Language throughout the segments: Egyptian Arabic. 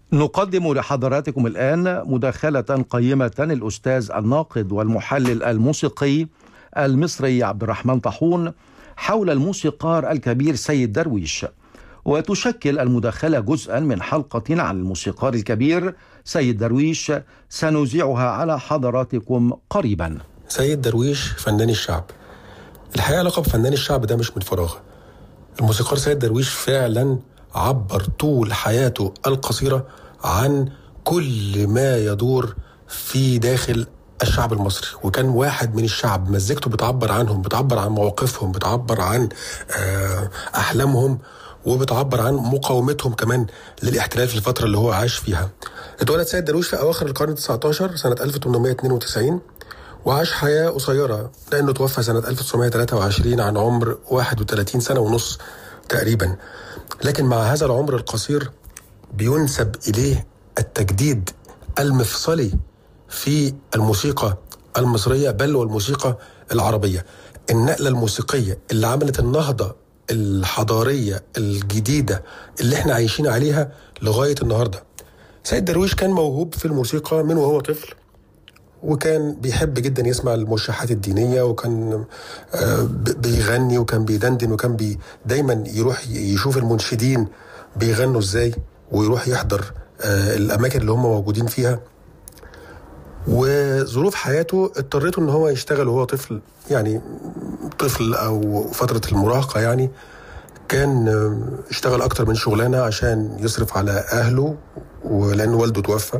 نقدم لحضراتكم الآن مداخلة قيمة الأستاذ الناقد والمحلل الموسيقي المصري عبد الرحمن طاحون حول الموسيقار الكبير سيد درويش وتشكل المداخلة جزءا من حلقة عن الموسيقار الكبير سيد درويش سنذيعها على حضراتكم قريبا سيد درويش فنان الشعب الحقيقة لقب فنان الشعب ده مش من فراغ الموسيقار سيد درويش فعلا عبر طول حياته القصيرة عن كل ما يدور في داخل الشعب المصري وكان واحد من الشعب مزيكته بتعبر عنهم بتعبر عن مواقفهم بتعبر عن أحلامهم وبتعبر عن مقاومتهم كمان للاحتلال في الفترة اللي هو عاش فيها اتولد سيد درويش في أواخر القرن 19 سنة 1892 وعاش حياة قصيرة لأنه توفى سنة 1923 عن عمر 31 سنة ونص تقريبا لكن مع هذا العمر القصير بينسب إليه التجديد المفصلي في الموسيقى المصرية بل والموسيقى العربية النقلة الموسيقية اللي عملت النهضة الحضارية الجديدة اللي احنا عايشين عليها لغاية النهاردة سيد درويش كان موهوب في الموسيقى من وهو طفل وكان بيحب جدا يسمع الموشحات الدينية وكان بيغني وكان بيدندن وكان بي دايما يروح يشوف المنشدين بيغنوا ازاي ويروح يحضر الأماكن اللي هم موجودين فيها وظروف حياته اضطريته ان هو يشتغل وهو طفل يعني طفل او فترة المراهقة يعني كان اشتغل اكتر من شغلانة عشان يصرف على اهله ولان والده توفى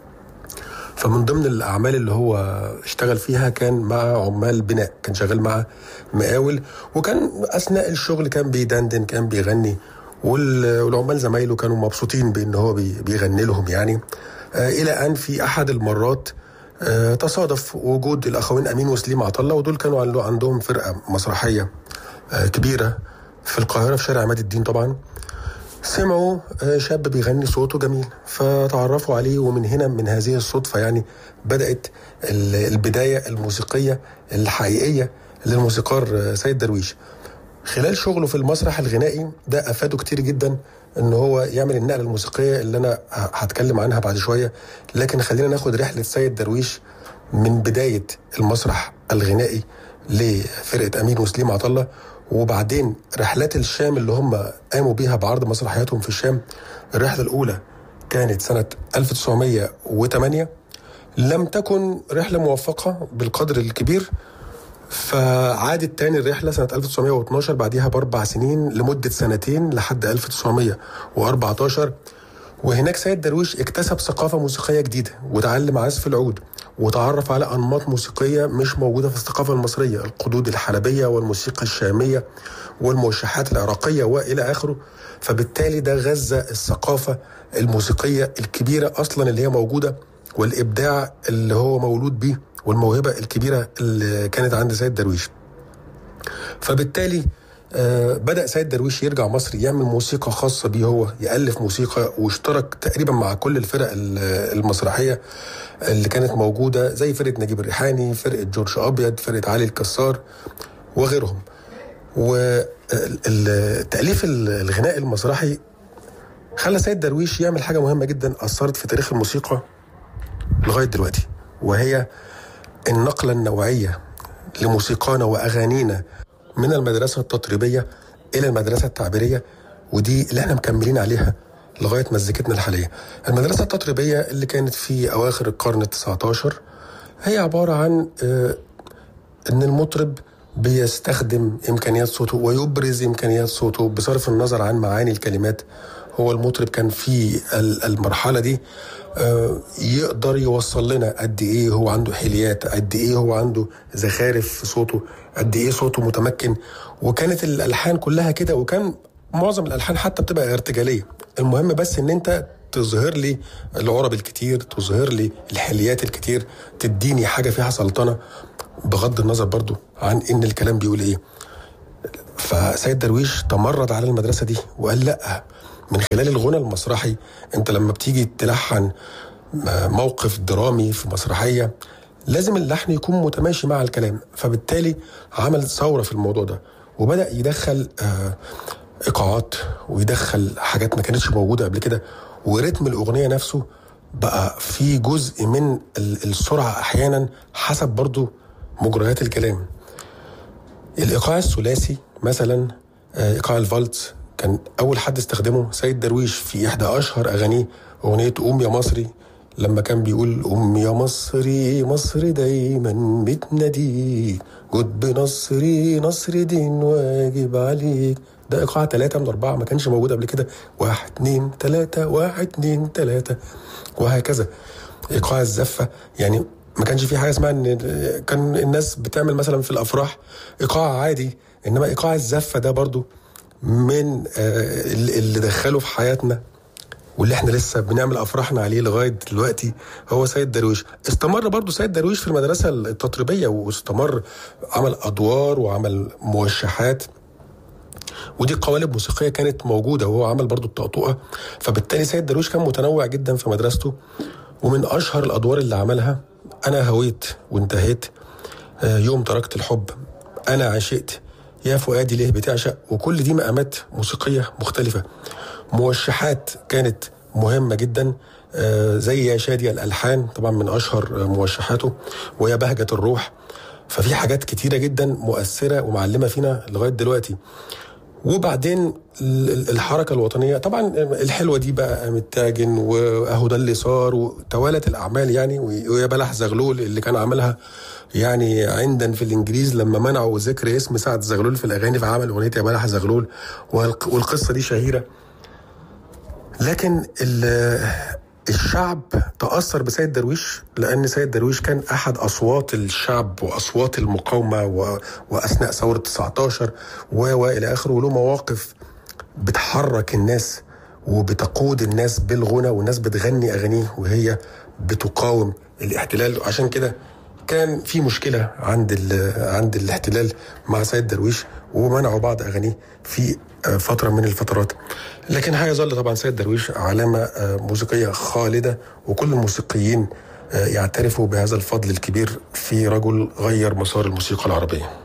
فمن ضمن الاعمال اللي هو اشتغل فيها كان مع عمال بناء كان شغال مع مقاول وكان اثناء الشغل كان بيدندن كان بيغني والعمال زمايله كانوا مبسوطين بان هو بيغني لهم يعني الى ان في احد المرات تصادف وجود الاخوين امين وسليم عطله ودول كانوا عندهم فرقه مسرحيه كبيره في القاهره في شارع عماد الدين طبعا سمعوا شاب بيغني صوته جميل فتعرفوا عليه ومن هنا من هذه الصدفة يعني بدأت البداية الموسيقية الحقيقية للموسيقار سيد درويش خلال شغله في المسرح الغنائي ده أفاده كتير جدا ان هو يعمل النقلة الموسيقية اللي انا هتكلم عنها بعد شوية لكن خلينا ناخد رحلة سيد درويش من بداية المسرح الغنائي لفرقة أمين وسليم عطلة وبعدين رحلات الشام اللي هم قاموا بيها بعرض مسرحياتهم في الشام الرحلة الأولى كانت سنة 1908 لم تكن رحلة موفقة بالقدر الكبير فعادت تاني الرحلة سنة 1912 بعديها بأربع سنين لمدة سنتين لحد 1914 وهناك سيد درويش اكتسب ثقافة موسيقية جديدة وتعلم عزف العود وتعرف على أنماط موسيقية مش موجودة في الثقافة المصرية القدود الحلبية والموسيقى الشامية والموشحات العراقية وإلى آخره فبالتالي ده غذى الثقافة الموسيقية الكبيرة أصلا اللي هي موجودة والإبداع اللي هو مولود بيه والموهبة الكبيرة اللي كانت عند سيد درويش فبالتالي آه بدأ سيد درويش يرجع مصر يعمل موسيقى خاصة بيه هو يألف موسيقى واشترك تقريبا مع كل الفرق المسرحية اللي كانت موجودة زي فرقة نجيب الريحاني فرقة جورج أبيض فرقة علي الكسار وغيرهم والتأليف الغناء المسرحي خلى سيد درويش يعمل حاجة مهمة جدا أثرت في تاريخ الموسيقى لغاية دلوقتي وهي النقلة النوعية لموسيقانا وأغانينا من المدرسة التطريبية إلى المدرسة التعبيرية ودي اللي احنا مكملين عليها لغاية مزيكتنا الحالية المدرسة التطريبية اللي كانت في أواخر القرن التسعة عشر هي عبارة عن اه إن المطرب بيستخدم إمكانيات صوته ويبرز إمكانيات صوته بصرف النظر عن معاني الكلمات هو المطرب كان في المرحلة دي يقدر يوصل لنا قد ايه هو عنده حليات قد ايه هو عنده زخارف في صوته قد ايه صوته متمكن وكانت الالحان كلها كده وكان معظم الالحان حتى بتبقى ارتجاليه المهم بس ان انت تظهر لي العرب الكتير تظهر لي الحليات الكتير تديني حاجه فيها سلطنه بغض النظر برضو عن ان الكلام بيقول ايه فسيد درويش تمرد على المدرسه دي وقال لا من خلال الغنى المسرحي انت لما بتيجي تلحن موقف درامي في مسرحيه لازم اللحن يكون متماشي مع الكلام فبالتالي عمل ثوره في الموضوع ده وبدا يدخل ايقاعات ويدخل حاجات ما كانتش موجوده قبل كده ورتم الاغنيه نفسه بقى في جزء من السرعه احيانا حسب برضو مجريات الكلام الايقاع الثلاثي مثلا ايقاع الفالتس كان اول حد استخدمه سيد درويش في احدى اشهر اغانيه اغنيه قوم يا مصري لما كان بيقول قوم يا مصري مصر دايما بتناديك جد بنصري نصر دين واجب عليك ده ايقاع ثلاثة من أربعة ما كانش موجود قبل كده واحد اتنين تلاتة واحد اتنين تلاتة وهكذا ايقاع الزفة يعني ما كانش في حاجة اسمها ان كان الناس بتعمل مثلا في الأفراح ايقاع عادي انما ايقاع الزفة ده برضو من اللي دخله في حياتنا واللي احنا لسه بنعمل افراحنا عليه لغايه دلوقتي هو سيد درويش استمر برضو سيد درويش في المدرسه التطريبيه واستمر عمل ادوار وعمل موشحات ودي قوالب موسيقيه كانت موجوده وهو عمل برضو الطقطقه فبالتالي سيد درويش كان متنوع جدا في مدرسته ومن اشهر الادوار اللي عملها انا هويت وانتهيت يوم تركت الحب انا عشقت يا فؤادي ليه بتعشق وكل دي مقامات موسيقيه مختلفه موشحات كانت مهمة جدا زي يا شادية الألحان طبعا من أشهر موشحاته ويا بهجة الروح ففي حاجات كتيرة جدا مؤثرة ومعلمة فينا لغاية دلوقتي وبعدين الحركة الوطنية طبعا الحلوة دي بقى متاجن وأهو ده اللي صار وتوالت الأعمال يعني ويا بلح زغلول اللي كان عملها يعني عندن في الإنجليز لما منعوا ذكر اسم سعد زغلول في الأغاني فعمل أغنية يا بلح زغلول والقصة دي شهيرة لكن الشعب تأثر بسيد درويش لأن سيد درويش كان أحد أصوات الشعب وأصوات المقاومة و... وأثناء ثورة 19 و وإلى آخره وله مواقف بتحرك الناس وبتقود الناس بالغنى والناس بتغني أغانيه وهي بتقاوم الاحتلال عشان كده كان في مشكلة عند عند الاحتلال مع سيد درويش ومنعوا بعض أغانيه في فترة من الفترات لكن هيظل طبعا سيد درويش علامة موسيقية خالدة وكل الموسيقيين يعترفوا بهذا الفضل الكبير في رجل غير مسار الموسيقى العربية